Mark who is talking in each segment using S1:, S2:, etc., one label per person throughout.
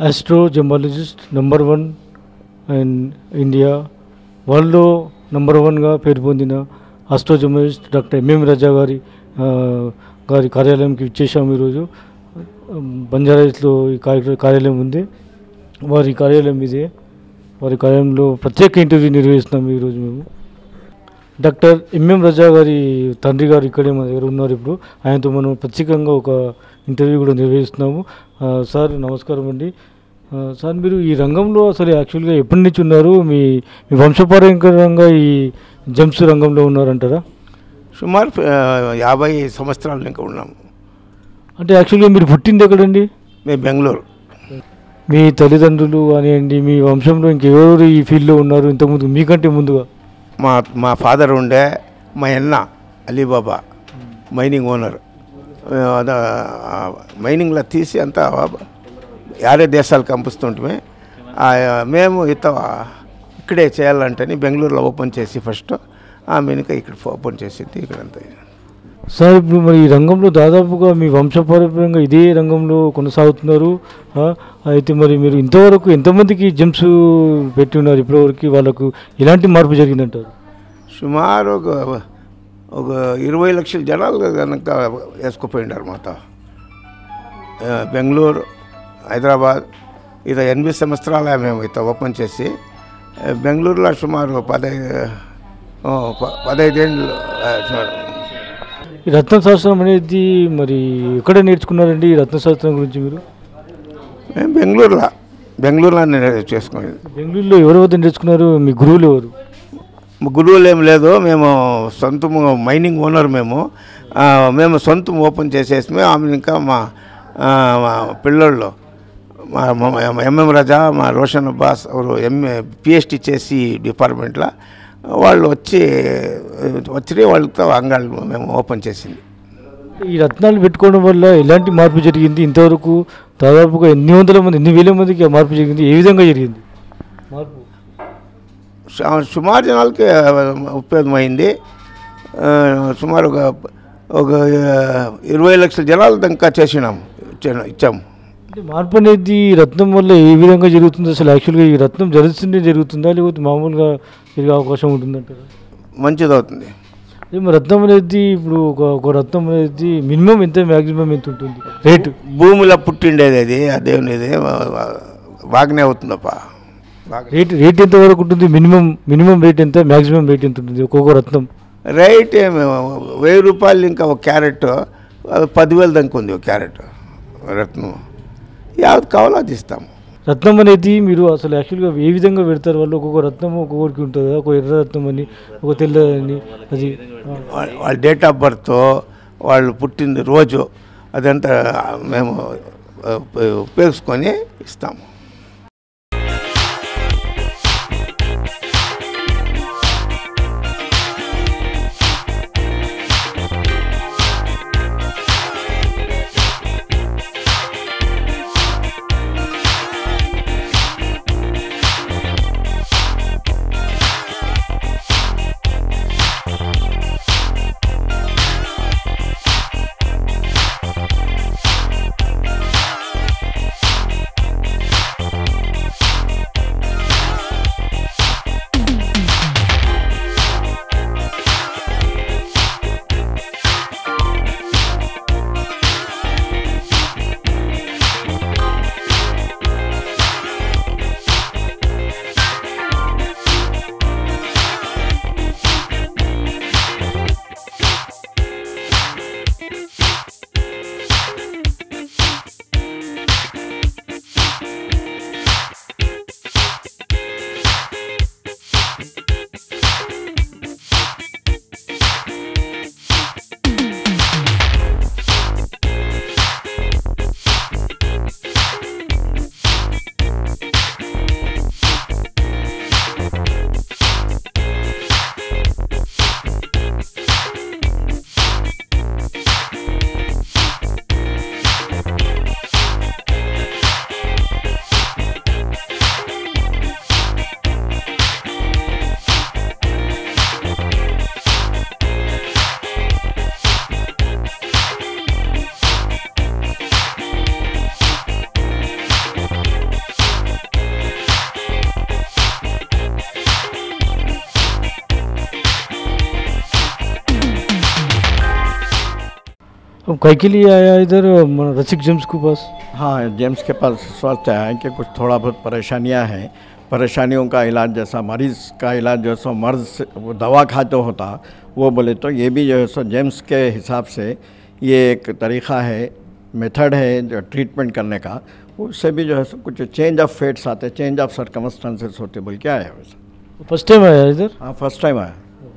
S1: ఆస్ట్రోజమాలజిస్ట్ number one in India వరల్డ్లో number వన్గా పేరు పొందిన ఆస్ట్రోజమాలజిస్ట్ డాక్టర్ ఎంఎం రాజా గారి ఆ, గారి కార్యాలయంకి ఇచ్చేసాము ఈరోజు బంజారాహిల్స్లో ఈ కార్య కార్యాలయం ఉంది వారి కార్యాలయం ఇదే వారి కార్యాలయంలో ప్రత్యేక ఇంటర్వ్యూ నిర్వహిస్తున్నాము ఈరోజు మేము డాక్టర్ ఎంఎం రజా గారి తండ్రి గారు ఇక్కడే మన దగ్గర ఉన్నారు ఇప్పుడు ఆయనతో మనం ప్రత్యేకంగా ఒక ఇంటర్వ్యూ కూడా నిర్వహిస్తున్నాము ఆ, సార్ నమస్కారం అండి ఆ, సార్ మీరు ఈ రంగంలో అసలు యాక్చువల్గా ఎప్పటి నుంచి ఉన్నారు మీ మీ వంశపారంపర్యంగా ఈ జంప్స్ రంగంలో ఉన్నారంటారా
S2: సుమారు ఆ, యాభై సంవత్సరాలు ఇంకా ఉన్నాము
S1: అంటే యాక్చువల్గా మీరు పుట్టింది ఎక్కడండి
S2: మేము బెంగళూరు
S1: మీ తల్లిదండ్రులు కానివ్వండి మీ వంశంలో ఇంకెవరు ఈ ఫీల్డ్లో ఉన్నారు ఇంతకుముందు మీకంటే ముందుగా
S2: మా మా ఫాదర్ ఉండే మా అన్న అలీబాబా మైనింగ్ ఓనర్ ఆ, అద ఆ, మైనింగ్లో తీసి అంతా యారే దేశాలకు పంపిస్తుంటే మేము ఇత ఇక్కడే చేయాలంటని బెంగళూరులో ఓపెన్ చేసి ఫస్ట్ ఆమె ఇంకా ఇక్కడ ఓపెన్ చేసింది ఇక్కడంతా
S1: సార్ ఇప్పుడు మరి ఈ రంగంలో దాదాపుగా మీ వంశపారంపర్యంగా ఇదే రంగంలో కొనసాగుతున్నారు ఆ, అయితే మరి మీరు ఇంతవరకు ఎంతమందికి జంప్స్ పెట్టి ఉన్నారు ఇప్పటివరకు వాళ్ళకు ఎలాంటి మార్పు జరిగిందంటారు
S2: సుమారు ఒక ఒక ఇరవై లక్షల జనాలు కనుక వేసుకుపోయినారు మాతో ఆ, బెంగళూరు హైదరాబాద్ ఇది ఎనిమిది సంవత్సరాలే మేము ఇత ఓపెన్ చేసి ఆ, బెంగళూరులో సుమారు పదహైదు ఆ, ప- పదహైదేళ్ళు ఆ, సుమారు.
S1: ఈ రత్నశాస్త్రం అనేది మరి ఎక్కడ నేర్చుకున్నారండి ఈ రత్నశాస్త్రం గురించి మీరు
S2: మేము బెంగళూరులో బెంగళూరులో నేను చేసుకునేది
S1: బెంగళూరులో ఎవరి వద్ద నేర్చుకున్నారు మీ గురువులు ఎవరు
S2: గురువులు ఏం లేదు మేము సొంతం మైనింగ్ ఓనర్ మేము ఆ, మేము సొంతం ఓపెన్ చేసేసి ఆమె ఇంకా మా ఆ, మా పిల్లోళ్ళు మా మా ఎంఎం రాజా మా రోషన్ అబ్బాస్ ಅವರು ఎంఏ పిహెచ్డి చేసి డిపార్ట్మెంట్లో వాళ్ళు వచ్చి వచ్చి వాళ్ళతో అంగాళ్ళు మేము ఓపెన్ చేసింది
S1: ఈ రత్నాలు పెట్టుకోవడం వల్ల ఎలాంటి మార్పు జరిగింది ఇంతవరకు దాదాపుగా ఎన్ని వందల మంది ఎన్ని వేల మందికి ఆ మార్పు జరిగింది ఏ విధంగా జరిగింది మార్పు
S2: సు- సుమారు జనాలకి ఉపయోగమైంది ఆ, సుమారు ఒక ఒక ఇరవై లక్షల జనాలు దాకా చేసినాము ఇచ్చాను- ఇచ్చాము
S1: అంటే మార్పు అనేది ఈ రత్నం వల్ల ఏ విధంగా జరుగుతుంది అసలు యాక్చువల్గా ఈ రత్నం జరుగుతుంటే జరుగుతుందా లేకపోతే మామూలుగా జరిగే అవకాశం ఉంటుందంటారా
S2: మంచిది అవుతుంది
S1: అదే మరి రత్నం అనేది ఇప్పుడు ఒక ఒక రత్నం అనేది మినిమం ఎంత మ్యాక్సిమం ఎంత ఉంటుంది రేటు
S2: భూమిలో పుట్టిండేది అది అదేమిది బాగానే అవుతుందప్ప బాగా
S1: రేట్ రేట్ ఎంత వరకు ఉంటుంది మినిమం మినిమం రేట్ ఎంత మ్యాక్సిమం రేట్ ఎంత ఉంటుంది ఒక్కొక్క రత్నం
S2: రైట్ ఏమి వెయ్యి రూపాయలు ఇంకా ఒక క్యారెట్ అది పదివేలు దాకా ఉంది ఒక క్యారెట్ రత్నం యావత్ కావాలో అది ఇస్తాము
S1: రత్నం అనేది మీరు అసలు యాక్చువల్గా ఏ విధంగా పెడతారు వాళ్ళు ఒక్కొక్క రత్నం ఒక్కొక్కరికి ఉంటుంది కదా ఒక ఎర్ర రత్నం అని ఒక తెల్ల అని అది ఆ.
S2: వాళ్ళ వాళ్ళ డేట్ ఆఫ్ బర్త్ వాళ్ళు పుట్టిన రోజు అదంతా మేము ఆ, ఉపయోగించుకొని ఇస్తాము
S1: फ्रॉम कई के लिए आया इधर मन रसिक जेम्स के पास
S3: हाँ जेम्स के पास स्वास्थ्य है कि कुछ थोड़ा बहुत परेशानियां हैं परेशानियों का इलाज जैसा मरीज़ का इलाज जो है सो मर्ज से वो दवा खाते होता वो बोले तो ये भी जो है सो जेम्स के हिसाब से ये एक तरीक़ा है मेथड है जो ट्रीटमेंट करने का उससे भी जो है सो कुछ चेंज ऑफ फेट्स आते चेंज ऑफ सर्कमस्टांसेस होते बोल क्या है वैसा
S1: फर्स्ट टाइम आया इधर
S3: हाँ फर्स्ट टाइम आया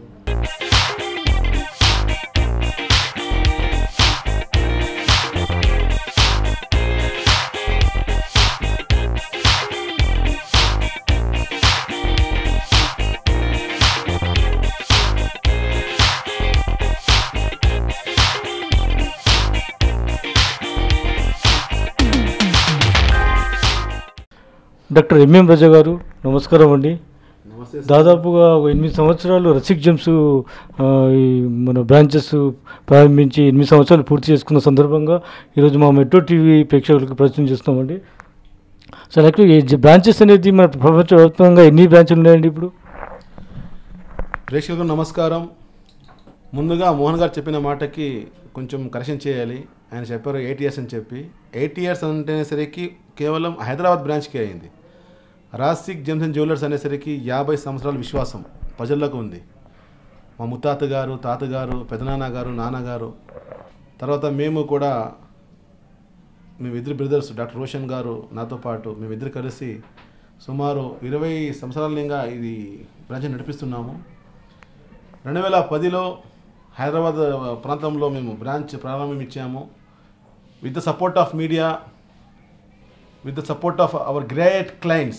S1: డాక్టర్ ఎంఎం రజా గారు నమస్కారం అండి దాదాపుగా ఒక ఎనిమిది సంవత్సరాలు రసిక్ జెమ్స్ ఆ, ఈ మన బ్రాంచెస్ ప్రారంభించి ఎనిమిది సంవత్సరాలు పూర్తి చేసుకున్న సందర్భంగా ఈరోజు మా మెట్రో టీవీ ప్రేక్షకులకు ప్రశ్న చేస్తున్నామండి అసలు యాక్చువల్లీ ఈ బ్రాంచెస్ అనేది మన ప్రపంచవ్యాప్తంగా ఎన్ని బ్రాంచ్లు ఉన్నాయండి ఇప్పుడు
S4: ప్రేక్షకులకు నమస్కారం ముందుగా మోహన్ గారు చెప్పిన మాటకి కొంచెం కరెక్షన్ చేయాలి ఆయన చెప్పారు ఎయిట్ ఇయర్స్ అని చెప్పి ఎయిట్ ఇయర్స్ అంటేసరికి కేవలం హైదరాబాద్ బ్రాంచ్కే అయింది రాసిక్ జెమ్సన్ జ్యువెలర్స్ అనేసరికి యాభై సంవత్సరాల విశ్వాసం ప్రజల్లోకి ఉంది మా ముత్తాత గారు తాతగారు పెదనాన్న గారు నాన్నగారు తర్వాత మేము కూడా మేమిద్దరు బ్రదర్స్ డాక్టర్ రోషన్ గారు నాతో పాటు మేమిద్దరు కలిసి సుమారు ఇరవై సంవత్సరాలుగా ఇది బ్రాంచ్ నడిపిస్తున్నాము రెండు వేల పదిలో హైదరాబాద్ ప్రాంతంలో మేము బ్రాంచ్ ప్రారంభం ఇచ్చాము with the support of media with the support of our great clients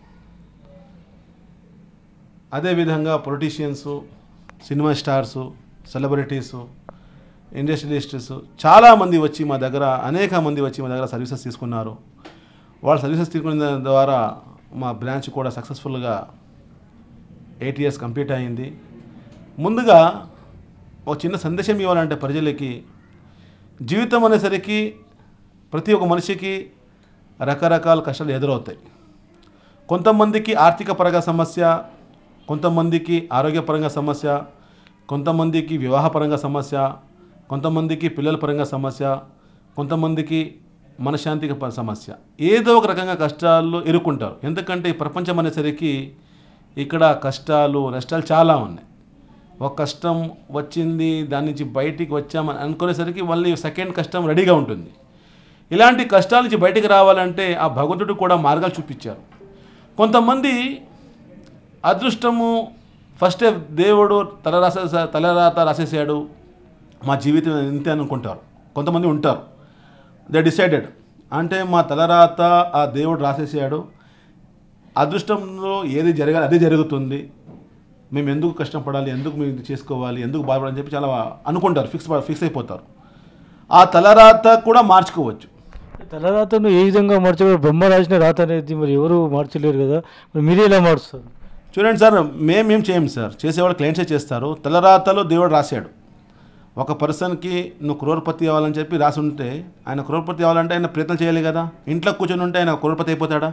S4: అదేవిధంగా politicians cinema stars celebrities industrialists చాలామంది వచ్చి మా దగ్గర అనేక మంది వచ్చి మా దగ్గర సర్వీసెస్ తీసుకున్నారు వాళ్ళ సర్వీసెస్ తీసుకున్న దాని ద్వారా మా బ్రాంచ్ కూడా సక్సెస్ఫుల్గా ఎయిట్ ఇయర్స్ కంప్లీట్ అయింది ముందుగా ఒక చిన్న సందేశం ఇవ్వాలంటే ప్రజలకి జీవితం అనేసరికి ప్రతి ఒక్క మనిషికి రకరకాల కష్టాలు ఎదురవుతాయి కొంతమందికి ఆర్థిక పరంగా సమస్య కొంతమందికి ఆరోగ్యపరంగా సమస్య కొంతమందికి వివాహపరంగా సమస్య కొంతమందికి పిల్లల పరంగా సమస్య కొంతమందికి మనశ్శాంతిక ప- సమస్య ఏదో ఒక రకంగా కష్టాల్లో ఇరుక్కుంటారు ఎందుకంటే ఈ ప్రపంచం అనేసరికి ఇక్కడ కష్టాలు నష్టాలు చాలా ఉన్నాయి ఒక కష్టం వచ్చింది దాని నుంచి బయటికి వచ్చామని అనుకునేసరికి మళ్ళీ సెకండ్ కష్టం రెడీగా ఉంటుంది ఇలాంటి కష్టాల నుంచి బయటికి రావాలంటే ఆ భగవంతుడు కూడా మార్గాలు చూపించారు కొంతమంది అదృష్టము ఫస్టే దేవుడు తల రాసే తలరాత రాసేసాడు మా జీవితం ఇంతే అనుకుంటారు కొంతమంది ఉంటారు దే డిసైడెడ్ అంటే మా తలరాత ఆ దేవుడు రాసేసాడు అదృష్టంలో ఏది జరగాలి అదే జరుగుతుంది మేము ఎందుకు కష్టపడాలి ఎందుకు మేము ఇది చేసుకోవాలి ఎందుకు బాధపడాలని చెప్పి చాలా అనుకుంటారు ఫిక్స్ ఫిక్స్ అయిపోతారు ఆ తలరాత కూడా మార్చుకోవచ్చు
S1: తలరాతను ఏ విధంగా మార్చగలరు బ్రహ్మ రాసిన రాత అనేది మరి ఎవరు మార్చలేరు కదా మరి మీరే ఎలా మారుస్తారు
S4: చూడండి సార్ మేమేం చేయం సార్ చేసేవాళ్ళు క్లయింట్సే చేస్తారు తలరాతలో దేవుడు రాశాడు ఒక పర్సన్కి నువ్వు క్రోర్పతి అవ్వాలని చెప్పి రాసి ఉంటే ఆయన క్రోర్పతి అవ్వాలంటే ఆయన ప్రయత్నం చేయాలి కదా ఇంట్లో కూర్చొని ఉంటే ఆయన క్రోర్పతి అయిపోతాడా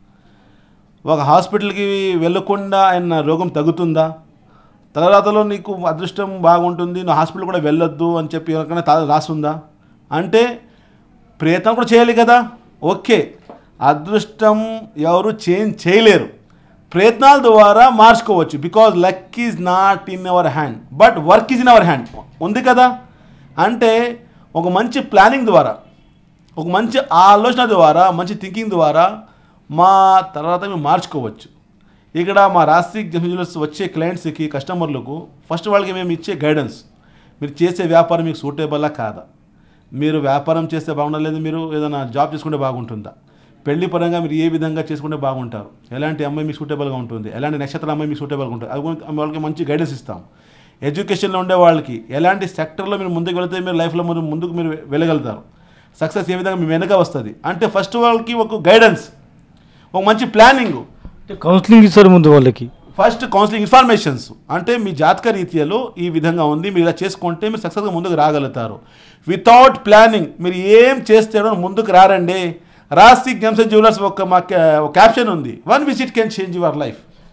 S4: ఒక హాస్పిటల్కి వెళ్ళకుండా ఆయన రోగం తగ్గుతుందా తలరాతలో నీకు అదృష్టం బాగుంటుంది నువ్వు హాస్పిటల్ కూడా వెళ్ళొద్దు అని చెప్పి ఎవరికైనా తా- రాసుందా అంటే ప్రయత్నం కూడా చేయాలి కదా ఓకే అదృష్టం ఎవరు చేంజ్ చేయలేరు ప్రయత్నాల ద్వారా మార్చుకోవచ్చు because luck is not in our hand but work is in our hand ఉంది కదా అంటే ఒక మంచి ప్లానింగ్ ద్వారా ఒక మంచి ఆలోచన ద్వారా మంచి థింకింగ్ ద్వారా మా తర్వాత మేము మార్చుకోవచ్చు ఇక్కడ మా రాశి జ్యువెలర్స్ వచ్చే క్లయింట్స్కి కస్టమర్లకు ఫస్ట్ వాళ్ళకి మేము ఇచ్చే గైడెన్స్ మీరు చేసే వ్యాపారం మీకు సూటేబుల్లా కాదా మీరు వ్యాపారం చేస్తే బాగుండలేదు మీరు ఏదైనా జాబ్ చేసుకుంటే బాగుంటుందా పెళ్లి పరంగా మీరు ఏ విధంగా చేసుకుంటే బాగుంటారు ఎలాంటి అమ్మాయి మీకు సూటబుల్గా ఉంటుంది ఎలాంటి నక్షత్ర అమ్మాయి మీకు సూటబుల్గా ఉంటుంది అది కూడా వాళ్ళకి మంచి గైడెన్స్ ఇస్తాం ఎడ్యుకేషన్లో ఉండే వాళ్ళకి ఎలాంటి సెక్టర్లో మీరు ముందుకు వెళితే మీరు లైఫ్లో మీరు ముందుకు మీరు వెళ్ళగలుగుతారు సక్సెస్ ఏ విధంగా మీ వెనక వస్తుంది అంటే ఫస్ట్ వాళ్ళకి ఒక గైడెన్స్ ఒక మంచి ప్లానింగ్
S1: అంటే కౌన్సిలింగ్ ఇస్తారు ముందు వాళ్ళకి
S4: ఫస్ట్ కౌన్సిలింగ్ ఇన్ఫర్మేషన్స్ అంటే మీ జాతక రీత్యాలో ఈ విధంగా ఉంది మీరు ఇలా చేసుకుంటే మీరు సక్సెస్గా ముందుకు రాగలుగుతారు వితౌట్ ప్లానింగ్ మీరు ఏం చేస్తారో ముందుకు రారండి రాసి గెమ్స్ జ్యువెలర్స్ ఒక మా క్యాప్షన్ ఉంది one visit can change your life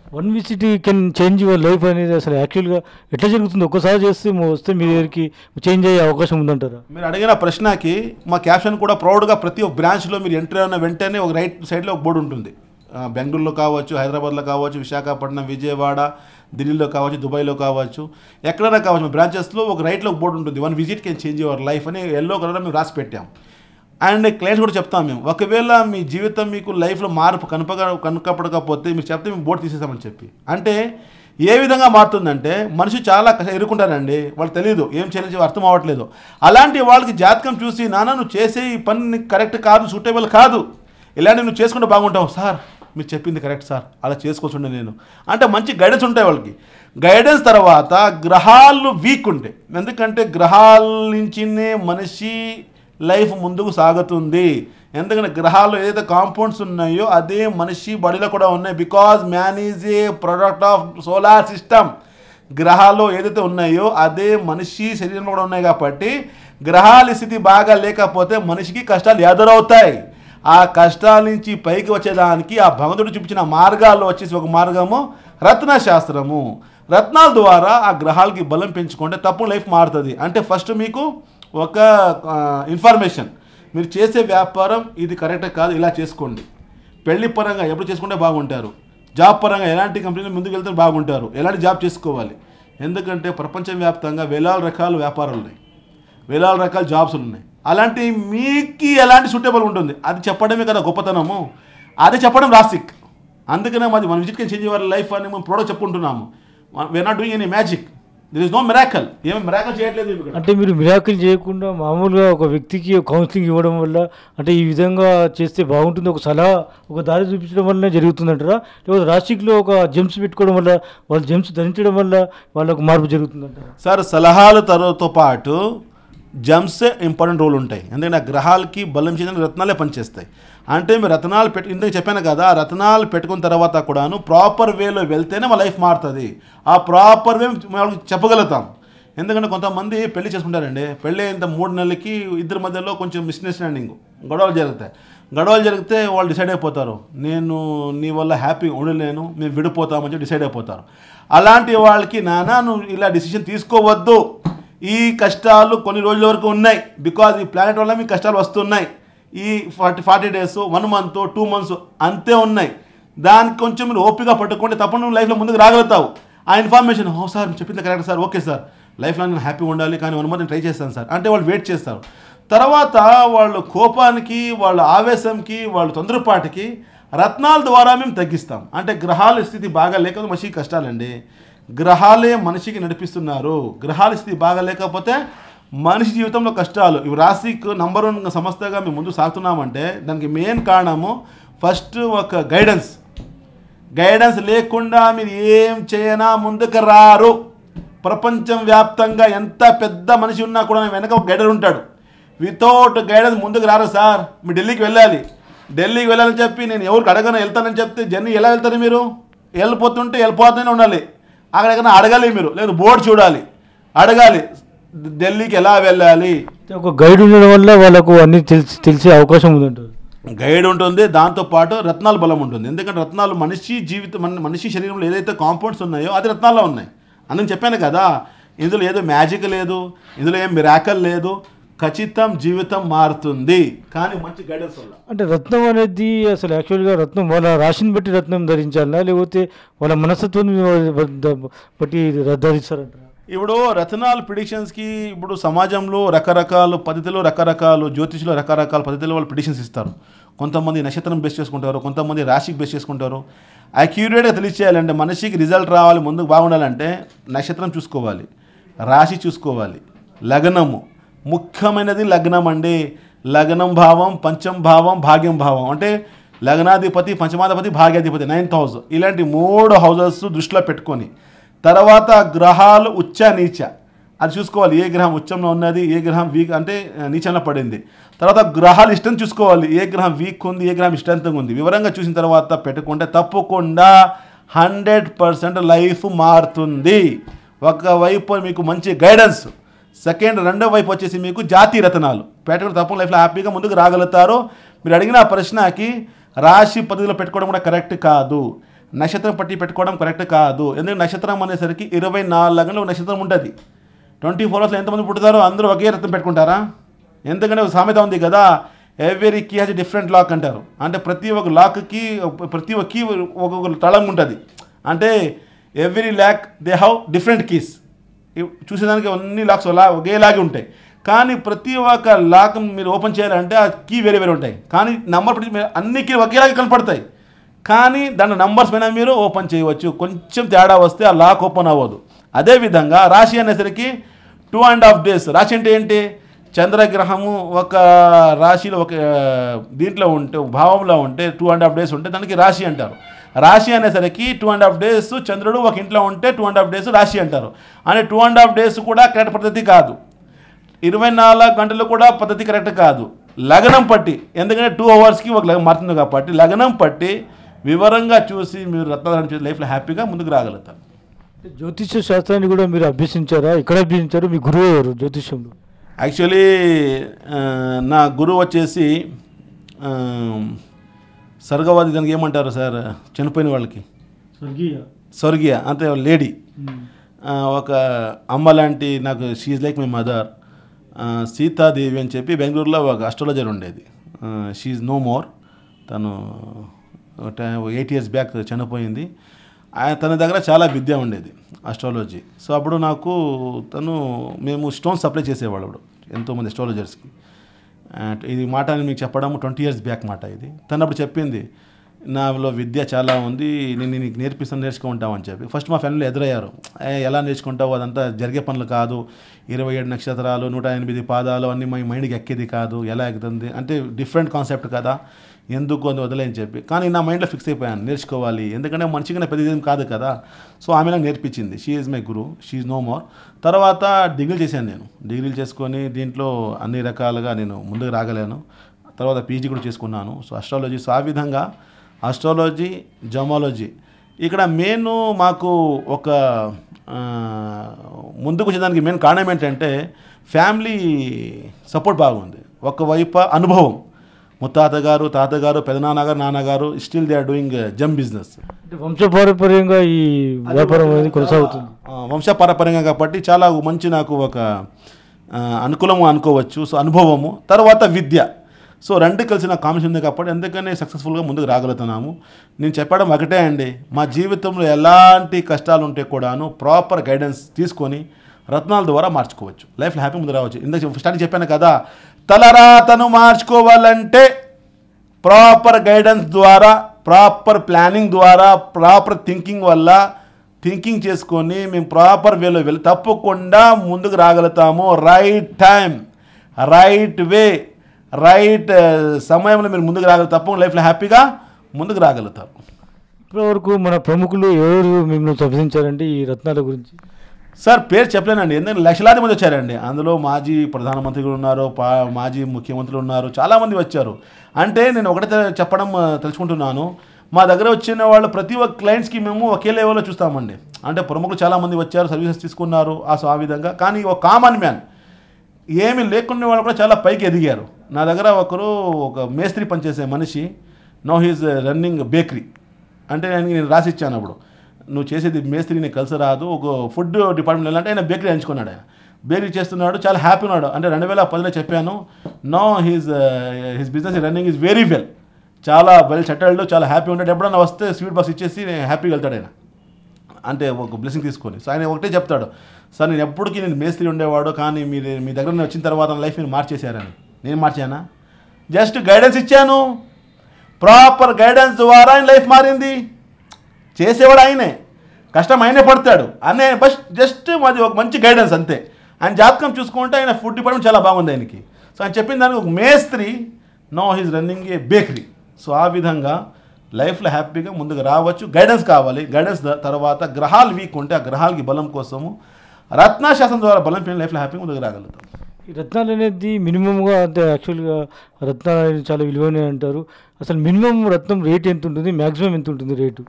S1: one visit can change your life అనేది అసలు యాక్చువల్గా ఎట్లా జరుగుతుంది ఒక్కసారి చేస్తే mo- వస్తే మీ దగ్గరికి చేంజ్ అయ్యే అవకాశం ఉందంటారా
S4: మీరు అడిగిన ప్రశ్నకి మా క్యాప్షన్ కూడా ప్రౌడ్గా ప్రతి ఒక్క బ్రాంచ్లో మీరు ఎంటర్ అయిన వెంటనే ఒక రైట్ సైడ్లో ఒక బోర్డు ఉంటుంది ఆ, బెంగళూరులో కావచ్చు హైదరాబాద్లో కావచ్చు విశాఖపట్నం విజయవాడ ఢిల్లీలో కావచ్చు దుబాయ్లో కావచ్చు ఎక్కడైనా కావచ్చు మా బ్రాంచెస్లో ఒక రైట్లో ఒక బోర్డు ఉంటుంది one visit can change your life అని ఎల్లో కలర్ మేము రాసి పెట్టాం అండ్ క్లయింట్స్ కూడా చెప్తాం మేము ఒకవేళ మీ జీవితం మీకు లైఫ్లో మార్పు కనపక కనుకపడకపోతే మీరు చెప్తే మేము బోర్డు తీసేసామని చెప్పి అంటే ఏ విధంగా మారుతుందంటే మనిషి చాలా కష్ట ఎరుకుంటారండి వాళ్ళు తెలియదు ఏం చేయాలి అర్థం అవ్వట్లేదు అలాంటి వాళ్ళకి జాతకం చూసి నాన్న నువ్వు చేసే ఈ పని నీకు కరెక్ట్ కాదు సూటబుల్ కాదు ఇలాంటి నువ్వు చేసుకుంటే బాగుంటావు సార్ మీరు చెప్పింది కరెక్ట్ సార్ అలా చేసుకోవచ్చుండే నేను అంటే మంచి గైడెన్స్ ఉంటాయి వాళ్ళకి గైడెన్స్ తర్వాత గ్రహాలు వీక్ ఉంటాయి ఎందుకంటే గ్రహాల నుంచినే మనిషి లైఫ్ ముందుకు సాగుతుంది ఎందుకంటే గ్రహాల్లో ఏదైతే కాంపౌండ్స్ ఉన్నాయో అదే మనిషి బాడీలో కూడా ఉన్నాయి because man is a product of solar system గ్రహాలు ఏదైతే ఉన్నాయో అదే మనిషి శరీరంలో కూడా ఉన్నాయి కాబట్టి గ్రహాల స్థితి బాగా లేకపోతే మనిషికి కష్టాలు ఎదురవుతాయి ఆ కష్టాల నుంచి పైకి వచ్చేదానికి ఆ భగవంతుడు చూపించిన మార్గాల్లో వచ్చేసి ఒక మార్గము రత్న శాస్త్రము రత్నాల ద్వారా ఆ గ్రహాలకి బలం పెంచుకుంటే తప్పు లైఫ్ మారుతుంది అంటే ఫస్ట్ మీకు ఒక ఇన్ఫర్మేషన్ మీరు చేసే వ్యాపారం ఇది కరెక్ట్ కాదు ఇలా చేసుకోండి పెళ్లి పరంగా ఎప్పుడు చేసుకుంటే బాగుంటారు జాబ్ పరంగా ఎలాంటి కంపెనీలు ముందుకు వెళ్తే బాగుంటారు ఎలాంటి జాబ్ చేసుకోవాలి ఎందుకంటే ప్రపంచవ్యాప్తంగా వేలాది రకాల వ్యాపారాలు ఉన్నాయి వేలాల రకాల జాబ్స్ ఉన్నాయి అలాంటి మీకు ఎలాంటి సూటబుల్ ఉంటుంది అది చెప్పడమే కదా గొప్పతనము అది చెప్పడం రాసిక్ అందుకనే మాది మన విజిట్ చేంజ్ యువర్ లైఫ్ అని మనం ప్రోడక్ట్ చెప్పుకుంటున్నాము we're not doing any magic there is no miracle ఏమి మిరాకల్ చేయట్లేదు ఇక్కడ.
S1: అంటే మీరు మిరాకిల్ చేయకుండా మామూలుగా ఒక వ్యక్తికి కౌన్సిలింగ్ ఇవ్వడం వల్ల అంటే ఈ విధంగా చేస్తే బాగుంటుంది ఒక సలహా ఒక దారి చూపించడం వల్లనే జరుగుతుందంటారా లేకపోతే రాశిక్లో ఒక జెమ్స్ పెట్టుకోవడం వల్ల వాళ్ళు జెమ్స్ ధరించడం వల్ల వాళ్ళకు మార్పు జరుగుతుందంటారా
S4: సార్ సలహాల తరతో పాటు జమ్స్ ఇంపార్టెంట్ రోల్ ఉంటాయి ఎందుకంటే ఆ గ్రహాలకి బలం చేయడానికి రత్నాలే పనిచేస్తాయి అంటే మీరు రత్నాలు పెట్టు ఇంతకు చెప్పాను కదా ఆ రత్నాలు పెట్టుకున్న తర్వాత కూడాను ప్రాపర్ వేలో వెళ్తేనే మా లైఫ్ మారుతుంది ఆ ప్రాపర్ వే వాళ్ళకి చెప్పగలుగుతాం ఎందుకంటే కొంతమంది పెళ్లి చేసుకుంటారండి పెళ్ళి ఇంత మూడు నెలలకి ఇద్దరి మధ్యలో కొంచెం మిస్అండర్స్టాండింగ్ గొడవలు జరుగుతాయి గొడవలు జరిగితే వాళ్ళు డిసైడ్ అయిపోతారు నేను నీ వల్ల హ్యాపీగా ఉండలేను మేము విడిపోతామని చెప్పి డిసైడ్ అయిపోతారు అలాంటి వాళ్ళకి నానా నువ్వు ఇలా డిసిషన్ తీసుకోవద్దు ఈ కష్టాలు కొన్ని రోజుల వరకు ఉన్నాయి బికాజ్ ఈ ప్లానెట్ వల్ల మీకు కష్టాలు వస్తున్నాయి ఈ forty forty days one month two months అంతే ఉన్నాయి దానికి కొంచెం మీరు ఓపిక పట్టుకుంటే తప్ప నువ్వు లైఫ్లో ముందుకు రాగలుగుతావు ఆ ఇన్ఫర్మేషన్ ఓ సార్ మీరు చెప్పింది కరెక్ట్ సార్ ఓకే సార్ లైఫ్లో నేను హ్యాపీగా ఉండాలి కానీ వన్ మంత్ నేను ట్రై చేస్తాను సార్ అంటే వాళ్ళు వెయిట్ చేస్తారు తర్వాత వాళ్ళు కోపానికి వాళ్ళ ఆవేశంకి వాళ్ళ తొందరపాటికి రత్నాల ద్వారా మేము తగ్గిస్తాం అంటే గ్రహాల స్థితి బాగా లేకపోతే మనిషికి కష్టాలండి గ్రహాలే మనిషికి నడిపిస్తున్నారు గ్రహాల స్థితి బాగా లేకపోతే మనిషి జీవితంలో కష్టాలు ఇవి రాశికి నంబర్ వన్ సంస్థగా మేము ముందు సాగుతున్నామంటే దానికి మెయిన్ కారణము ఫస్ట్ ఒక గైడెన్స్ గైడెన్స్ లేకుండా మీరు ఏం చేయనా ముందుకు రారు ప్రపంచం వ్యాప్తంగా ఎంత పెద్ద మనిషి ఉన్నా కూడా వెనక ఒక గైడర్ ఉంటాడు వితౌట్ గైడెన్స్ ముందుకు రారు సార్ మీరు ఢిల్లీకి వెళ్ళాలి ఢిల్లీకి వెళ్ళాలని చెప్పి నేను ఎవరికి అడగను వెళ్తానని చెప్తే జర్నీ ఎలా వెళ్తారు మీరు వెళ్ళిపోతుంటే వెళ్ళిపోతూనే ఉండాలి అక్కడ ఎక్కడైనా అడగాలి మీరు లేదు బోర్డు చూడాలి అడగాలి ఢిల్లీకి ఎలా వెళ్ళాలి
S1: అంటే ఒక గైడ్ ఉండడం వల్ల వాళ్ళకు అన్ని తెలిసి తెలిసే అవకాశం ఉందంటారు
S4: గైడ్ ఉంటుంది దాంతోపాటు రత్నాల బలం ఉంటుంది ఎందుకంటే రత్నాలు మనిషి జీవితం మన మనిషి శరీరంలో ఏదైతే కాంపౌండ్స్ ఉన్నాయో అది రత్నాల్లో ఉన్నాయి అందుకని చెప్పాను కదా ఇందులో ఏదో మ్యాజిక్ లేదు ఇందులో ఏం మిరాకల్ లేదు ఖచ్చితం జీవితం మారుతుంది కానీ మంచి గైడెన్స్ వల్ల
S1: అంటే రత్నం అనేది అసలు యాక్చువల్గా రత్నం వాళ్ళ రాశిని బట్టి రత్నం ధరించాలా లేకపోతే వాళ్ళ మనస్తత్వం బట్టి ధరిస్తారంటారా
S4: ఇప్పుడు రతనాల్ ప్రిడిక్షన్స్కి ఇప్పుడు సమాజంలో రకరకాల పద్ధతిలో రకరకాల జ్యోతిష్లో రకరకాల పద్ధతిలో వాళ్ళు ప్రిడిక్షన్స్ ఇస్తారు కొంతమంది నక్షత్రం బేస్ చేసుకుంటారు కొంతమంది రాశికి బేస్ చేసుకుంటారు అక్యూరేట్గా తెలియచేయాలంటే మనిషికి రిజల్ట్ రావాలి ముందుకు బాగుండాలంటే నక్షత్రం చూసుకోవాలి రాశి చూసుకోవాలి లగ్నము ముఖ్యమైనది లగ్నం అండి లగ్నం భావం పంచం భావం భాగ్యం భావం అంటే లగ్నాధిపతి పంచమాధిపతి భాగ్యాధిపతి నైన్త్ హౌస్ ఇలాంటి మూడు హౌజెస్ దృష్టిలో పెట్టుకొని తర్వాత గ్రహాలు ఉచ్చ నీచ అది చూసుకోవాలి ఏ గ్రహం ఉచ్చంలో ఉన్నది ఏ గ్రహం వీక్ అంటే ఆ, నీచంలో పడింది తర్వాత గ్రహాలు ఇష్టం చూసుకోవాలి ఏ గ్రహం వీక్ ఉంది ఏ గ్రహం ఇష్టంతంగా ఉంది వివరంగా చూసిన తర్వాత పెట్టుకుంటే తప్పకుండా హండ్రెడ్ పర్సెంట్ లైఫ్ మారుతుంది ఒకవైపు మీకు మంచి గైడెన్స్ సెకండ్ రెండో వైపు వచ్చేసి మీకు జాతి రతనాలు పెట్టుకుని తప్ప లైఫ్లో హ్యాపీగా ముందుకు రాగలుగుతారు మీరు అడిగిన ఆ ప్రశ్నకి రాశి పద్ధతిలో పెట్టుకోవడం కూడా కరెక్ట్ కాదు నక్షత్రం పట్టి పెట్టుకోవడం కరెక్ట్ కాదు ఎందుకంటే నక్షత్రం అనేసరికి ఇరవై నాలుగు గంటలు ఒక నక్షత్రం ఉంటుంది ట్వంటీ ఫోర్ అవర్స్లో ఎంతమంది పుడతారో అందరూ ఒకే రత్నం పెట్టుకుంటారా ఎందుకంటే ఒక సామెత ఉంది కదా every key has different lock అంటారు అంటే ప్రతి ఒక్క లాక్కి ప్రతి ఒక్క కీ ఒక్కొక్క తళం ఉంటుంది అంటే every lock they have different keys చూసేదానికి అన్ని లాక్స్ లా ఒకేలాగే ఉంటాయి కానీ ప్రతి ఒక్క లాక్ మీరు ఓపెన్ చేయాలంటే ఆ కీ వేరే వేరే ఉంటాయి కానీ నంబర్ ప్రతి మీరు అన్ని కీ ఒకేలాగే కనపడతాయి కానీ దాని నంబర్స్ పైన మీరు ఓపెన్ చేయవచ్చు కొంచెం తేడా వస్తే ఆ లాక్ ఓపెన్ అవ్వదు అదేవిధంగా రాశి అనేసరికి టూ అండ్ హాఫ్ డేస్ రాశి అంటే ఏంటి చంద్రగ్రహము ఒక రాశిలో ఒక ఆ, దీంట్లో ఉంటే భావంలో ఉంటే టూ అండ్ హాఫ్ డేస్ ఉంటే దానికి రాశి అంటారు రాశి అనేసరికి టూ అండ్ హాఫ్ డేస్ చంద్రుడు ఒక ఇంట్లో ఉంటే టూ అండ్ హాఫ్ డేస్ రాశి అంటారు అంటే టూ అండ్ హాఫ్ డేస్ కూడా కరెక్ట్ పద్ధతి కాదు ఇరవై నాలుగు గంటలు కూడా పద్ధతి కరెక్ట్ కాదు లగ్నం పట్టి ఎందుకంటే టూ అవర్స్కి ఒక లగ్నం మారుతుంది కాబట్టి లగ్నం పట్టి వివరంగా చూసి మీరు రత్నాలను చూసి లైఫ్లో హ్యాపీగా ముందుకు రాగలుగుతారు
S1: జ్యోతిష్య శాస్త్రాన్ని కూడా మీరు అభ్యసించారా ఎక్కడ అభ్యసించారు మీ గురువు ఎవరు జ్యోతిష్యంలో
S4: యాక్చువల్లీ ఆ, నా గురువు వచ్చేసి ఆ, స్వర్గవాది దానికి ఏమంటారు సార్ చనిపోయిన వాళ్ళకి
S1: స్వర్గీయ
S4: స్వర్గీయ అంటే లేడీ ఆ, ఒక అమ్మ లాంటి నాకు she's like my mother Sitadevi అని చెప్పి బెంగళూరులో ఒక అస్ట్రాలజర్ ఉండేది షీఈ్ నో మోర్ తను ఎయిట్ ఇయర్స్ బ్యాక్ చనిపోయింది ఆయన తన దగ్గర చాలా విద్య ఉండేది అస్ట్రాలజీ సో అప్పుడు నాకు తను మేము స్టోన్స్ సప్లై చేసేవాళ్ళు అప్పుడు ఎంతోమంది అస్ట్రాలజర్స్కి అండ్ ఇది మాట నేను మీకు చెప్పడం ట్వంటీ ఇయర్స్ బ్యాక్ మాట ఇది తను అప్పుడు చెప్పింది నాలో విద్య చాలా ఉంది నేను నీకు నేర్పిస్తాను నేర్చుకుంటావు అని చెప్పి ఫస్ట్ మా ఫ్యామిలీలో ఎదురయ్యారు "ఏ, ఎలా నేర్చుకుంటావు అదంతా జరిగే పనులు కాదు ఇరవై ఏడు నక్షత్రాలు నూట ఎనిమిది పాదాలు అన్నీ మా మైండ్కి ఎక్కేది కాదు ఎలా ఎక్కుతుంది అంటే డిఫరెంట్ కాన్సెప్ట్ కదా ఎందుకు అని వదిలేని చెప్పి కానీ నా మైండ్లో ఫిక్స్ అయిపోయాను నేర్చుకోవాలి ఎందుకంటే మంచిగానే పెద్దది కాదు కదా సో ఆమె నాకు నేర్పించింది she is my guru she is no more తర్వాత డిగ్రీలు చేశాను నేను డిగ్రీలు చేసుకొని దీంట్లో అన్ని రకాలుగా నేను ముందుకు రాగలేను తర్వాత పీజీ కూడా చేసుకున్నాను సో అస్ట్రాలజీ సో ఆ విధంగా అస్ట్రాలజీ జమాలజీ ఇక్కడ మెయిన్ మాకు ఒక ఆ, ముందుకు వచ్చేదానికి మెయిన్ కారణం ఏంటంటే ఫ్యామిలీ సపోర్ట్ బాగుంది ఒకవైపు అనుభవం ముత్తాత గారు తాతగారు పెదనాన్నగారు నాన్నగారు still they are doing gem business
S1: అంటే వంశపారంపర్యంగా ఈ వ్యాపారం అనేది కొనసాగుతుంది
S4: వంశపారపర్యంగా కాబట్టి చాలా మంచి నాకు ఒక ఆ, అనుకూలము అనుకోవచ్చు సో అనుభవము తర్వాత విద్య సో రెండు కలిసిన కాంబినేషన్ ఉంది కాబట్టి అందుకనే సక్సెస్ఫుల్గా ముందుకు రాగలుగుతున్నాము నేను చెప్పడం ఒకటే అండి మా జీవితంలో ఎలాంటి కష్టాలు ఉంటే కూడాను ప్రాపర్ గైడెన్స్ తీసుకొని రత్నాల ద్వారా మార్చుకోవచ్చు లైఫ్లో హ్యాపీ ముందు రావచ్చు ఇందాక స్టార్టింగ్ చెప్పాను కదా తలరాతను మార్చుకోవాలంటే ప్రాపర్ గైడెన్స్ ద్వారా ప్రాపర్ ప్లానింగ్ ద్వారా ప్రాపర్ థింకింగ్ వల్ల థింకింగ్ చేసుకొని మేము ప్రాపర్ వేలో వెళ్ళి తప్పకుండా ముందుకు రాగలుగుతాము right time right way right సమయంలో మీరు ముందుకు రాగలుగుతారు తప్పకుండా లైఫ్లో హ్యాపీగా ముందుకు రాగలుగుతారు
S1: ఇప్పటివరకు మన ప్రముఖులు ఎవరు మిమ్మల్ని సంప్రదించారంటే ఈ రత్నాల గురించి
S4: సార్ పేరు చెప్పలేనండి ఎందుకంటే లక్షలాది మంది వచ్చారండి అందులో మాజీ ప్రధానమంత్రి కూడా ఉన్నారు పా మాజీ ముఖ్యమంత్రులు ఉన్నారు చాలామంది వచ్చారు అంటే నేను ఒకటే తె- చెప్పడం ఆ, తెలుసుకుంటున్నాను మా దగ్గర వచ్చిన వాళ్ళు ప్రతి ఒక్క క్లయింట్స్కి మేము ఒకే లెవెల్లో చూస్తామండి అంటే ప్రముఖులు చాలామంది వచ్చారు సర్వీసెస్ తీసుకున్నారు ఆ సో ఆ విధంగా కానీ ఒక కామన్ మ్యాన్ ఏమీ లేకుండా వాళ్ళు కూడా చాలా పైకి ఎదిగారు నా దగ్గర ఒకరు ఒక మేస్త్రి పనిచేసే మనిషి నో హీజ్ రన్నింగ్ బేకరీ అంటే నేను నేను రాసి ఇచ్చాను అప్పుడు నువ్వు చేసేది మేస్త్రి నీకు కలిసి రాదు ఒక ఫుడ్ డిపార్ట్మెంట్ వెళ్ళాలంటే ఆయన బేకరీ ఎంచుకున్నాడు ఆయన బేకరీ చేస్తున్నాడు చాలా హ్యాపీ ఉన్నాడు అంటే రెండు వేల పదిలో చెప్పాను no he's his business running is very well చాలా వెల్ సెటిల్డ్ చాలా హ్యాపీ ఉంటాడు ఎప్పుడన్నా వస్తే స్వీట్ బాక్స్ ఇచ్చేసి హ్యాపీగా వెళ్తాడు ఆయన అంటే ఒక బ్లెస్సింగ్ తీసుకొని సో ఆయన ఒకటే చెప్తాడు సార్ నేను ఎప్పటికీ నేను మేస్త్రి ఉండేవాడు కానీ మీరు మీ దగ్గర నేను వచ్చిన తర్వాత నా లైఫ్ మీరు మార్చేశారని నేను మార్చానా జస్ట్ గైడెన్స్ ఇచ్చాను ప్రాపర్ గైడెన్స్ ద్వారా ఆయన లైఫ్ మారింది చేసేవాడు ఆయనే కష్టం ఆయనే పడతాడు అనే బస్ జస్ట్ మాది ఒక మంచి గైడెన్స్ అంతే ఆయన జాతకం చూసుకుంటే ఆయన ఫుడ్ డిపార్ట్మెంట్ చాలా బాగుంది ఆయనకి సో ఆయన చెప్పిన దానికి ఒక మేస్త్రి no he's running a bakery so ఆ విధంగా లైఫ్లో హ్యాపీగా ముందుకు రావచ్చు గైడెన్స్ కావాలి గైడెన్స్ ద- తర్వాత గ్రహాలు వీక్ ఉంటే ఆ గ్రహాలకి బలం కోసము రత్నాశాసనం ద్వారా బలం పెరిగిన లైఫ్లో హ్యాపీగా ముందుకు రాగలుగుతాం
S1: ఈ రత్నాలు అనేది మినిమంగా అంటే యాక్చువల్గా రత్నాలు అనేది చాలా విలువైనవి అంటారు అసలు మినిమం రత్నం రేట్ ఎంత ఉంటుంది మ్యాక్సిమం ఎంత ఉంటుంది రేటు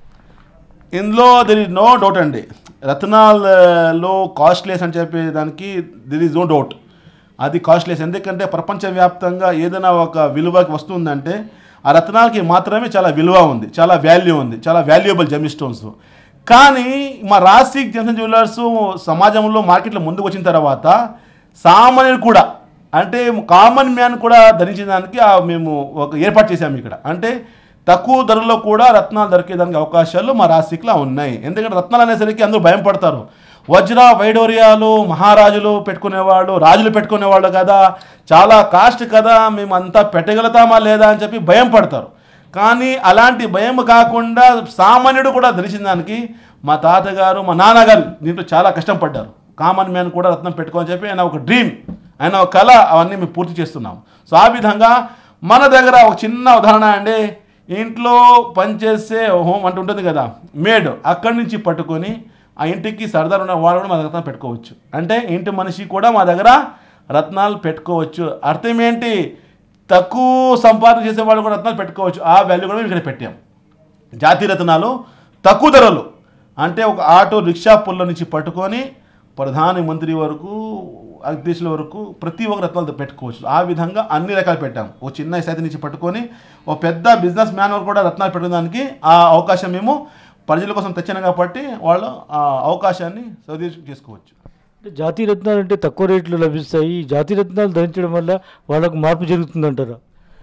S4: ఇందులో దెర్ ఇస్ నో డౌట్ అండి రత్నాల్లో కాస్ట్లెస్ అని చెప్పే దానికి దెర్ ఇస్ నో డౌట్ అది కాస్ట్లెస్ ఎందుకంటే ప్రపంచవ్యాప్తంగా ఏదైనా ఒక విలువకి వస్తుందంటే ఆ రత్నాలకి మాత్రమే చాలా విలువ ఉంది చాలా వాల్యూ ఉంది చాలా వాల్యుయబుల్ జెమ్ స్టోన్స్ కానీ మా రాసిక్ జన్సన్ జ్యువెలర్స్ సమాజంలో మార్కెట్లో ముందుకు వచ్చిన తర్వాత సామాన్యులు కూడా అంటే కామన్ మ్యాన్ కూడా ధరించడానికి ఆ మేము ఒక ఏర్పాటు చేశాము ఇక్కడ అంటే తక్కువ ధరలో కూడా రత్నాలు దొరికేదానికి అవకాశాలు మా రాశికిలో ఉన్నాయి ఎందుకంటే రత్నాలు అనేసరికి అందరూ భయం పడతారు వజ్ర వైడోరియాలు మహారాజులు పెట్టుకునేవాళ్ళు రాజులు పెట్టుకునేవాళ్ళు కదా చాలా కాస్ట్ కదా మేము అంతా పెట్టగలుగుతామా లేదా అని చెప్పి భయం పడతారు కానీ అలాంటి భయం కాకుండా సామాన్యుడు కూడా ధరించిన దానికి మా తాతగారు మా నాన్నగారు దీంట్లో చాలా కష్టం పడ్డారు కామన్ మ్యాన్ కూడా రత్నం పెట్టుకోని చెప్పి ఆయన ఒక డ్రీమ్ ఆయన ఒక కళ అవన్నీ మేము పూర్తి చేస్తున్నాం సో ఆ విధంగా మన దగ్గర ఒక చిన్న ఉదాహరణ అండి ఇంట్లో పనిచేసే హోమ్ అంటే ఉంటుంది కదా మేడ్ అక్కడి నుంచి పట్టుకొని ఆ ఇంటికి సరదాలు ఉన్న వాళ్ళు కూడా మా దగ్గర పెట్టుకోవచ్చు అంటే ఇంటి మనిషి కూడా మా దగ్గర రత్నాలు పెట్టుకోవచ్చు అర్థం ఏంటి తక్కువ సంపాదన చేసే వాళ్ళు కూడా రత్నాలు పెట్టుకోవచ్చు ఆ వాల్యూ కూడా మేము ఇక్కడ పెట్టాం జాతీయ రత్నాలు తక్కువ ధరలు అంటే ఒక ఆటో రిక్షా పుల్ల నుంచి పట్టుకొని ప్రధాని మంత్రి వరకు అధ్యక్షుల వరకు ప్రతి ఒక్క రత్నాలు పెట్టుకోవచ్చు ఆ విధంగా అన్ని రకాలు పెట్టాం ఒక చిన్న సైతం నుంచి పట్టుకొని ఒక పెద్ద బిజినెస్ మ్యాన్ వరకు కూడా రత్నాలు పెట్టడానికి ఆ అవకాశం మేము ప్రజల కోసం తెచ్చాను కాబట్టి వాళ్ళు ఆ అవకాశాన్ని సదుపయోగం చేసుకోవచ్చు
S1: అంటే జాతీయ రత్నాలు అంటే తక్కువ రేట్లు లభిస్తాయి ఈ జాతీయ రత్నాలు ధరించడం వల్ల వాళ్ళకు మార్పు జరుగుతుందంటారా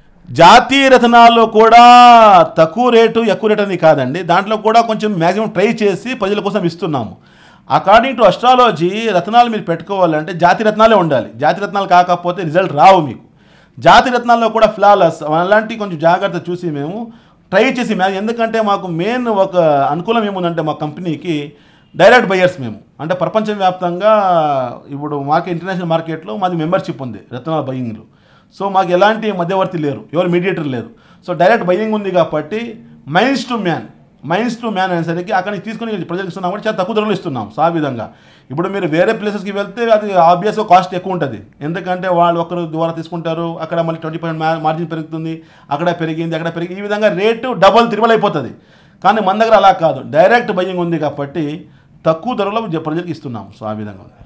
S4: జాతీయ రత్నాల్లో కూడా తక్కువ రేటు ఎక్కువ రేటు అని కాదండి దాంట్లో కూడా కొంచెం మ్యాక్సిమం ట్రై చేసి ప్రజల కోసం ఇస్తున్నాము అకార్డింగ్ టు అస్ట్రాలజీ రత్నాలు మీరు పెట్టుకోవాలంటే జాతి రత్నాలే ఉండాలి జాతి రత్నాలు కాకపోతే రిజల్ట్ రావు మీకు జాతి రత్నాల్లో కూడా ఫ్లాలెస్ అలాంటి కొంచెం జాగ్రత్త చూసి మేము ట్రై చేసి మ్యా ఎందుకంటే మాకు మెయిన్ ఒక అనుకూలం ఏముందంటే మా కంపెనీకి డైరెక్ట్ బయర్స్ మేము అంటే ప్రపంచవ్యాప్తంగా ఇప్పుడు మార్కెట్ ఇంటర్నేషనల్ మార్కెట్లో మాది మెంబర్షిప్ ఉంది రత్నాల బయింగ్లు సో మాకు ఎలాంటి మధ్యవర్తి లేరు ఎవరు మీడియేటర్ లేరు సో డైరెక్ట్ బయింగ్ ఉంది కాబట్టి mines to man mines to man అనేసరికి అక్కడి నుంచి తీసుకొని ప్రజలకు ఇస్తున్నాం కూడా చాలా తక్కువ ధరలు ఇస్తున్నాం సో ఆ విధంగా ఇప్పుడు మీరు వేరే ప్లేసెస్కి వెళ్తే అది ఆబ్వియస్గా కాస్ట్ ఎక్కువ ఉంటుంది ఎందుకంటే వాళ్ళు ఒకరు ద్వారా తీసుకుంటారు అక్కడ మళ్ళీ ట్వంటీ పర్సెంట్ మార్జిన్ పెరుగుతుంది అక్కడ పెరిగింది అక్కడ పెరిగి ఈ విధంగా రేటు డబల్ త్రిబల్ అయిపోతుంది కానీ మన దగ్గర అలా కాదు డైరెక్ట్ బయ్యింగ్ ఉంది కాబట్టి తక్కువ ధరలో జ- ప్రజలకు ఇస్తున్నాం సో ఆ విధంగా ఉంది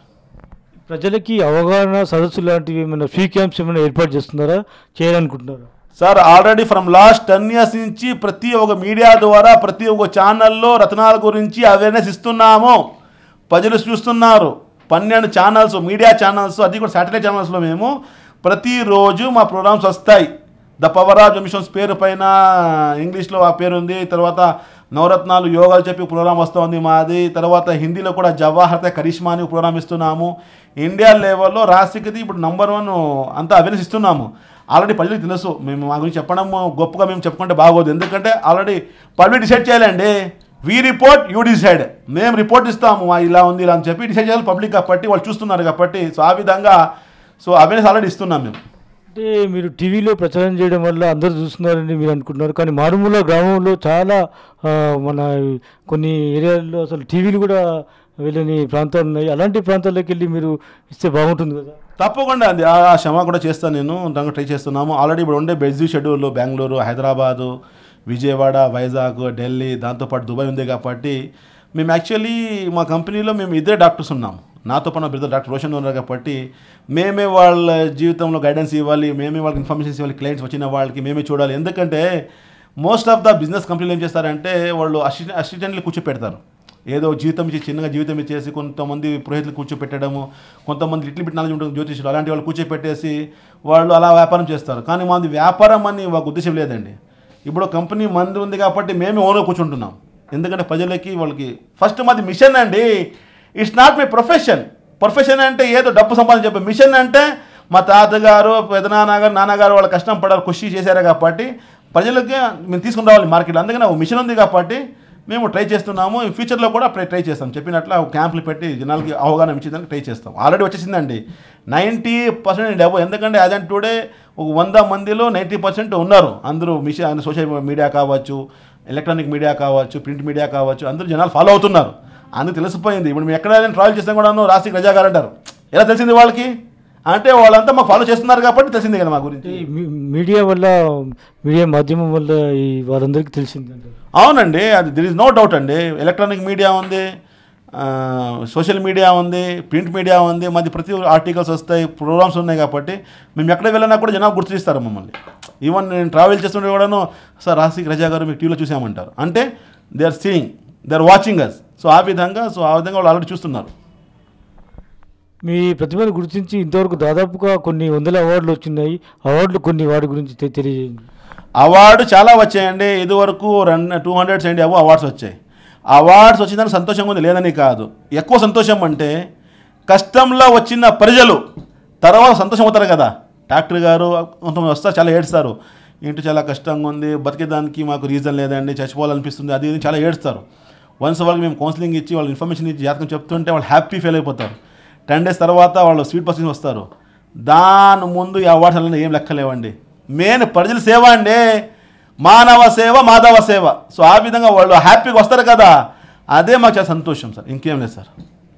S1: ప్రజలకి అవగాహన సదస్సు లాంటివి ఏమైనా ఫ్రీ క్యాంప్స్ ఏమైనా ఏర్పాటు చేస్తున్నారా చేయాలనుకుంటున్నారా
S4: sir already from last ten years నుంచి ప్రతి ఒక్క మీడియా ద్వారా ప్రతి ఒక్క ఛానల్లో రత్నాల గురించి అవేర్నెస్ ఇస్తున్నాము ప్రజలు చూస్తున్నారు పన్నెండు ఛానల్స్ మీడియా ఛానల్స్ అది కూడా శాటిలైట్ ఛానల్స్లో మేము ప్రతిరోజు మా ప్రోగ్రామ్స్ వస్తాయి ద పవర్ ఆఫ్ మిషన్స్ పేరు పైన ఇంగ్లీష్లో ఆ పేరు ఉంది తర్వాత నవరత్నాలు యోగాలు చెప్పి ప్రోగ్రామ్ వస్తుంది మాది తర్వాత హిందీలో కూడా జవాహర్త కరిష్మా అని ప్రోగ్రామ్ ఇస్తున్నాము ఇండియా లెవెల్లో రాసికది ఇప్పుడు నంబర్ వన్ అంతా అవేర్నెస్ ఇస్తున్నాము ఆల్రెడీ ప్రజలకు తెలుసు మేము మా గురించి చెప్పడం గొప్పగా మేము చెప్పుకుంటే బాగోదు ఎందుకంటే ఆల్రెడీ పబ్లిక్ డిసైడ్ చేయాలండి వీ రిపోర్ట్ యూ డిసైడ్ మేము రిపోర్ట్ ఇస్తాము ఆ ఇలా ఉంది ఇలా అని చెప్పి డిసైడ్ చేయాలి పబ్లిక్ కాబట్టి వాళ్ళు చూస్తున్నారు కాబట్టి సో ఆ విధంగా సో అవేర్నెస్ ఆల్రెడీ ఇస్తున్నాం మేము
S1: అంటే మీరు టీవీలో ప్రచారం చేయడం వల్ల అందరూ చూస్తున్నారని మీరు అనుకుంటున్నారు కానీ మారుమూల గ్రామంలో చాలా ఆ, మన కొన్ని ఏరియాల్లో అసలు టీవీలు కూడా వెళ్ళని ప్రాంతాలు ఉన్నాయి అలాంటి ప్రాంతాల్లోకి వెళ్ళి మీరు ఇస్తే బాగుంటుంది కదా
S4: తప్పకుండా అండి ఆ ఆ క్షమ కూడా చేస్తాను నేను దానికి ట్రై చేస్తున్నాము ఆల్రెడీ ఇప్పుడు ఉండే బెజ్జీ షెడ్యూల్ బెంగళూరు హైదరాబాదు విజయవాడ వైజాగ్ ఢిల్లీ దాంతోపాటు దుబాయ్ ఉంది కాబట్టి మేము యాక్చువల్లీ మా కంపెనీలో మేము ఇద్దరే డాక్టర్స్ ఉన్నాం నాతో పాటు బ్రదర్ డాక్టర్ రోషన్ ఉన్నారు కాబట్టి మేమే వాళ్ళ జీవితంలో గైడెన్స్ ఇవ్వాలి మేమే వాళ్ళకి ఇన్ఫర్మేషన్స్ ఇవ్వాలి క్లయింట్స్ వచ్చిన వాళ్ళకి మేమే చూడాలి ఎందుకంటే మోస్ట్ ఆఫ్ ద బిజినెస్ కంపెనీలు ఏం చేస్తారంటే వాళ్ళు అసిస్టెంట్ అసిస్టెంట్లు కూర్చోపెడతారు ఏదో జీవితం ఇచ్చి చిన్నగా జీవితం ఇచ్చేసి కొంతమంది పురోహితులు కూర్చోపెట్టడము కొంతమంది లిటిల్ బిట్ నాలెడ్జ్ ఉంటుంది జ్యోతిషులు అలాంటి వాళ్ళు కూర్చోపెట్టేసి వాళ్ళు అలా వ్యాపారం చేస్తారు కానీ మాది వ్యాపారం అని ఒక ఉద్దేశం లేదండి ఇప్పుడు కంపెనీ మంది ఉంది కాబట్టి మేమే ఓన్గా కూర్చుంటున్నాం ఎందుకంటే ప్రజలకి వాళ్ళకి ఫస్ట్ మాది మిషన్ అండి it's not my profession profession అంటే ఏదో డబ్బు సంపాదన చెప్పే మిషన్ అంటే మా తాతగారు పెదనాన్నగారు నాన్నగారు వాళ్ళ కష్టం పడారు కృషి చేశారు కాబట్టి ప్రజలకి మేము తీసుకుని రావాలి మార్కెట్లో అందుకని ఒక మిషన్ ఉంది కాబట్టి మేము ట్రై చేస్తున్నాము ఈ ఫ్యూచర్లో కూడా ట్రై ట్రై చేస్తాం చెప్పినట్లు క్యాంపులు పెట్టి జనాలకి అవగాహన ఇచ్చేదానికి ట్రై చేస్తాం ఆల్రెడీ వచ్చేసిందండి నైంటీ పర్సెంట్ డెబ్బో ఎందుకంటే యాజ్ అండ్ టుడే ఒక వంద మందిలో నైంటీ పర్సెంట్ ఉన్నారు అందరూ మిషన్ సోషల్ మీడియా కావచ్చు ఎలక్ట్రానిక్ మీడియా కావచ్చు ప్రింట్ మీడియా కావచ్చు అందరూ జనాలు ఫాలో అవుతున్నారు అందుకు తెలిసిపోయింది ఇప్పుడు మేము ఎక్కడైనా ట్రావెల్ చేస్తాం కూడా రాసిక్ రజా గారు అంటారు ఎలా తెలిసింది వాళ్ళకి అంటే వాళ్ళంతా మాకు ఫాలో చేస్తున్నారు కాబట్టి తెలిసింది కదా మా గురించి
S1: ఈ మీ- మీడియా వల్ల మీడియా మాధ్యమం వల్ల ఈ వాళ్ళందరికీ తెలిసిందండి
S4: అవునండి అది దిర్ ఇస్ నో డౌట్ అండి ఎలక్ట్రానిక్ మీడియా ఉంది ఆ, సోషల్ మీడియా ఉంది ప్రింట్ మీడియా ఉంది మాది ప్రతి ఆర్టికల్స్ వస్తాయి ప్రోగ్రామ్స్ ఉన్నాయి కాబట్టి మేము ఎక్కడ వెళ్ళినా కూడా జనాలు గుర్తిస్తారు మమ్మల్ని ఈవెన్ నేను ట్రావెల్ చేస్తుంటే కూడాను సార్ రాసిక్ రజా గారు మీకు టీవీలో చూసామంటారు అంటే they are seeing they are watching us so ఆ విధంగా సో ఆ విధంగా వాళ్ళు ఆల్రెడీ చూస్తున్నారు
S1: మీ ప్రతిభను గుర్తించి ఇంతవరకు దాదాపుగా కొన్ని వందల అవార్డులు వచ్చినాయి అవార్డులు కొన్ని వాటి గురించి తె- తెలియజేయండి
S4: అవార్డు చాలా వచ్చాయండి ఇదివరకు run two hundred seventy above awards వచ్చాయి అవార్డ్స్ వచ్చిందని సంతోషంగా ఉంది లేదని కాదు ఎక్కువ సంతోషం అంటే కష్టంలో వచ్చిన ప్రజలు తర్వాత సంతోషం అవుతారు కదా డాక్టర్ గారు కొంతమంది వస్తారు చాలా ఏడుస్తారు ఏంటి చాలా కష్టంగా ఉంది బతికేదానికి మాకు రీజన్ లేదండి చచ్చిపోవాలనిపిస్తుంది అది ఇది చాలా ఏడుస్తారు వన్స్ వాళ్ళకి మేము కౌన్సిలింగ్ ఇచ్చి వాళ్ళు ఇన్ఫర్మేషన్ ఇచ్చి జాతకం చెప్తుంటే వాళ్ళు హ్యాపీ ఫీల్ అయిపోతారు టెన్ డేస్ తర్వాత వాళ్ళు స్వీట్ పర్సన్ వస్తారు దాని ముందు ఈ అవార్డ్స్ అలా ఏం లెక్కలేవండి మెయిన్ ప్రజల సేవ అండి మానవ సేవ మాధవ సేవ సో ఆ విధంగా వాళ్ళు హ్యాపీగా వస్తారు కదా అదే మాకు చాలా సంతోషం సార్ ఇంకేం లేదు సార్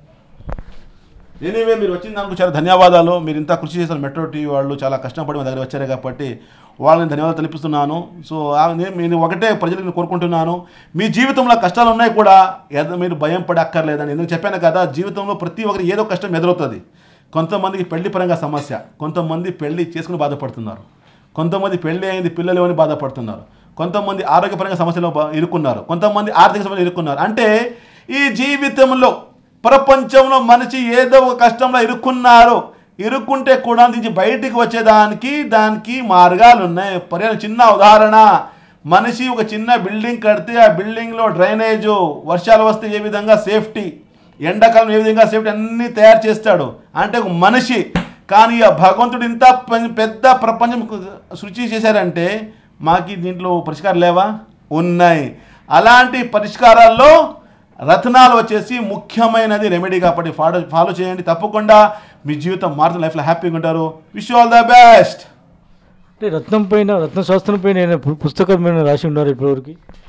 S4: ఎనీవే మీరు వచ్చిన దానికి చాలా ధన్యవాదాలు మీరు ఇంత కృషి చేశారు మెట్రో టీవీ వాళ్ళు చాలా కష్టపడి మా దగ్గర వచ్చారు కాబట్టి వాళ్ళని ధన్యవాదాలు తెలిపిస్తున్నాను సో ఆ- నేను నేను ఒకటే ప్రజలకు నేను కోరుకుంటున్నాను మీ జీవితంలో కష్టాలు ఉన్నాయి కూడా ఏదో మీరు భయం పడి అక్కర్లేదని ఎందుకు చెప్పాను కదా జీవితంలో ప్రతి ఒక్కరికి ఏదో కష్టం ఎదురవుతుంది కొంతమందికి పెళ్లి పరంగా సమస్య కొంతమంది పెళ్లి చేసుకుని బాధపడుతున్నారు కొంతమంది పెళ్లి అయింది పిల్లలు అని బాధపడుతున్నారు కొంతమంది ఆరోగ్యపరంగా సమస్యలు బా- ఇరుక్కున్నారు కొంతమంది ఆర్థిక సమస్యలు ఇరుక్కున్నారు అంటే ఈ జీవితంలో ప్రపంచంలో మనిషి ఏదో ఒక కష్టంలో ఇరుక్కున్నారు ఇరుక్కుంటే కూడా నుంచి బయటికి వచ్చేదానికి దానికి మార్గాలు ఉన్నాయి పర్యాణ చిన్న ఉదాహరణ మనిషి ఒక చిన్న బిల్డింగ్ కడితే ఆ బిల్డింగ్లో డ్రైనేజు వర్షాలు వస్తే ఏ విధంగా సేఫ్టీ ఎండాకాలం ఏ విధంగా సేఫ్టీ అన్నీ తయారు చేస్తాడు అంటే ఒక మనిషి కానీ ఆ భగవంతుడు ఇంత పె- పెద్ద ప్రపంచం సృష్టి చేశారంటే మాకు దీంట్లో పరిష్కారం లేవా ఉన్నాయి అలాంటి పరిష్కారాల్లో రత్నాలు వచ్చేసి ముఖ్యమైనది రెమెడీ కాబట్టి ఫాలో ఫాలో చేయండి తప్పకుండా మీ జీవితం మారుతున్న లైఫ్లో హ్యాపీగా ఉంటారు విష్ ఆల్ ద బెస్ట్
S1: అంటే రత్నం పైన రత్న శాస్త్రం పైన ఏదైనా పు- పుస్తకం మీద రాసి ఉన్నారు ఇప్పటివరకు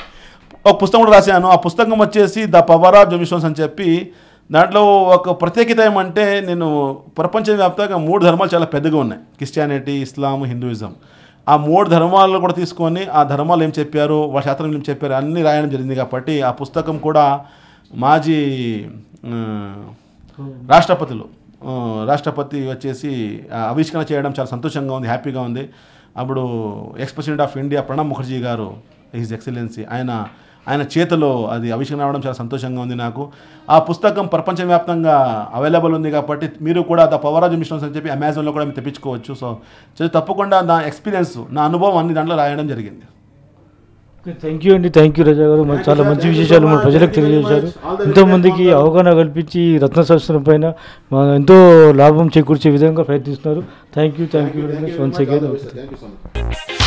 S4: ఒక పుస్తకం కూడా రాశాను ఆ పుస్తకం వచ్చేసి ద పవర్ ఆఫ్ జమిషన్స్ అని చెప్పి దాంట్లో ఒక ప్రత్యేకత ఏమంటే నేను ప్రపంచవ్యాప్తంగా మూడు ధర్మాలు చాలా పెద్దగా ఉన్నాయి క్రిస్టియానిటీ ఇస్లాం హిందూయిజం ఆ మూడు ధర్మాలను కూడా తీసుకొని ఆ ధర్మాలు ఏం చెప్పారు వాళ్ళ శాస్త్రం ఏం చెప్పారు అన్నీ రాయడం జరిగింది కాబట్టి ఆ పుస్తకం కూడా మాజీ ఆ, రాష్ట్రపతులు ఆ, రాష్ట్రపతి వచ్చేసి ఆ, ఆవిష్కరణ చేయడం చాలా సంతోషంగా ఉంది హ్యాపీగా ఉంది అప్పుడు ex president of India Pranab Mukherjee garu his excellency ఆయన ఆయన చేతిలో అది ఆవిష్కరణ అవ్వడం చాలా సంతోషంగా ఉంది నాకు ఆ పుస్తకం ప్రపంచవ్యాప్తంగా అవైలబుల్ ఉంది కాబట్టి మీరు కూడా ద పవర్ ఆఫ్ మిషన్స్ అని చెప్పి అమెజాన్లో కూడా మీరు తెప్పించుకోవచ్చు సో సో తప్పకుండా నా ఎక్స్పీరియన్స్ నా అనుభవం అన్ని దాంట్లో రాయడం జరిగింది
S1: థ్యాంక్ యూ అండి థ్యాంక్ యూ రజా గారు మరి చాలా మంచి విశేషాలు మన ప్రజలకు తెలియజేశారు ఎంతోమందికి అవగాహన కల్పించి ఈ రత్న శాస్త్రం పైన మా ఎంతో లాభం చేకూర్చే విధంగా ప్రయత్నిస్తున్నారు thank you thank you very much once again
S4: thank you so much